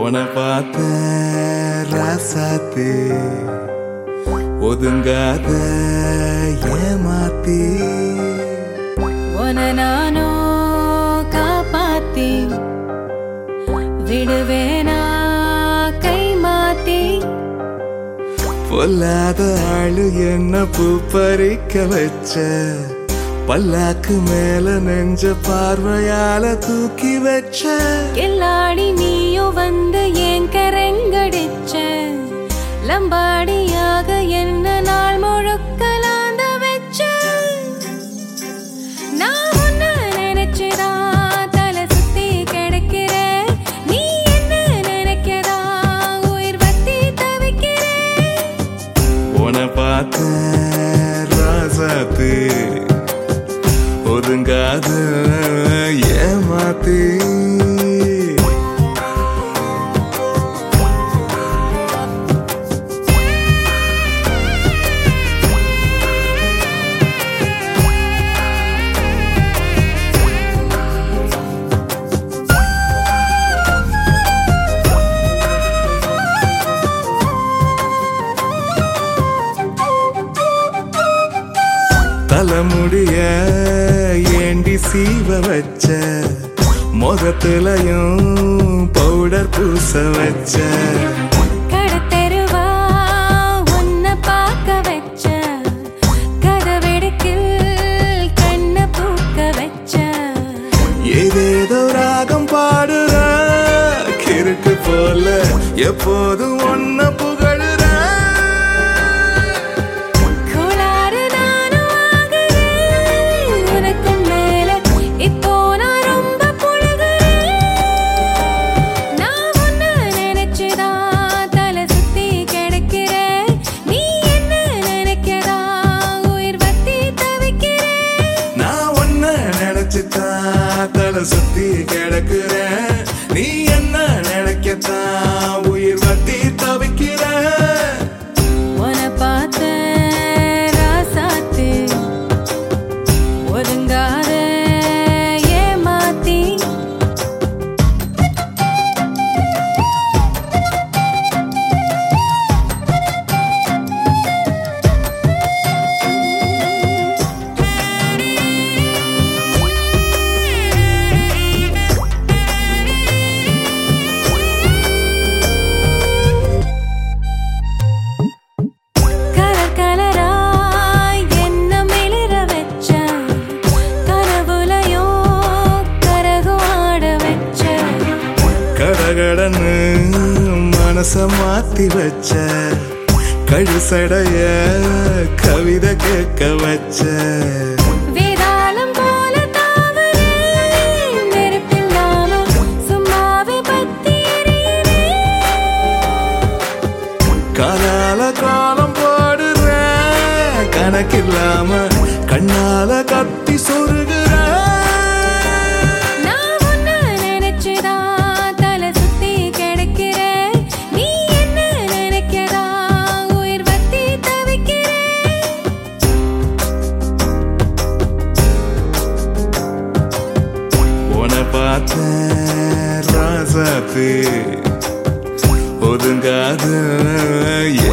உன பார்த்த ராசாத்து ஒதுங்காத ஏமாத்தி உன நானோ காப்பாத்தி விடுவேனா கை மாத்தி பொல்லாத ஆளு என்ன பூ பறிக்க வச்ச பல்லாக்கு மேல நெஞ்ச பார்வையால தூக்கி வச்ச எல்லாடி நீயோ வந்து ஏன் கரங்கடிச்ச லம்பாடியாக என்ன நாள் முழுக்கலாந்த வச்ச நான் உன்னை நினைச்சுதான் தலை சுத்தி கிடக்கிறேன் நீ என்ன நினைக்கிறா உயிர் வத்தி தவிக்கிறேன் உன பார்த்த ராசாத்து ஒதுங்காத ஏமாத்தி தலைமுடிய ஏண்டி சீவ வச்ச முகத்துலயும் பவுடர் பூச வச்ச கடத்தெருவா உன்னை பார்க்க வச்ச கதவெடுக்கில் கண்ணை பூக்க வச்ச ஏதேதோ ராகம் பாடுற கிறுக்கு போல எப்போதும் ஒன்ன புகழுற கோளாறு நானும் ஆகுறேன் உனக்கும் மேல இப்போ நான் ரொம்ப புழுகுறேன் நான் உன்னை நினைச்சுதான் தலை சுத்தி கிடக்கிறேன் நீ என்ன நினைக்கிறா உயிர் வத்தி தவிக்கிறேன் நான் ஒன்ன நினைச்சுதான் தலை சுத்தி கிடக்குறேன் நீ என்ன நினைக்கத்தான் உயிர் வத்தி தவிக்கிற உன்னை பார்த்த ராசாத்து ஒதுங்காத ஏமாத்தி கலர் கலராய் என்ன மிளிர வச்ச கனவுலையோ கரகு ஆட வச்ச கடகடன்னு மனச மாத்தி வச்ச கழுசடைய கவிதை கேட்க வச்ச வேதாளம் போல தாவரேன் நெருப்பில்லாம சும்மாவே பத்தி எரியுறேன் காலால காலம் போடுற கணக்கில்லாம கண்ணால கத்தி சொருகிற நான் உன்னை நினைச்சுதான் தலை சுத்தி கிடக்கிறேன் நீ என்ன நினைக்கிறா உயிர் வத்தி தவிக்கிறேன் உன பார்த்த ராசாத்து ஒதுங்காத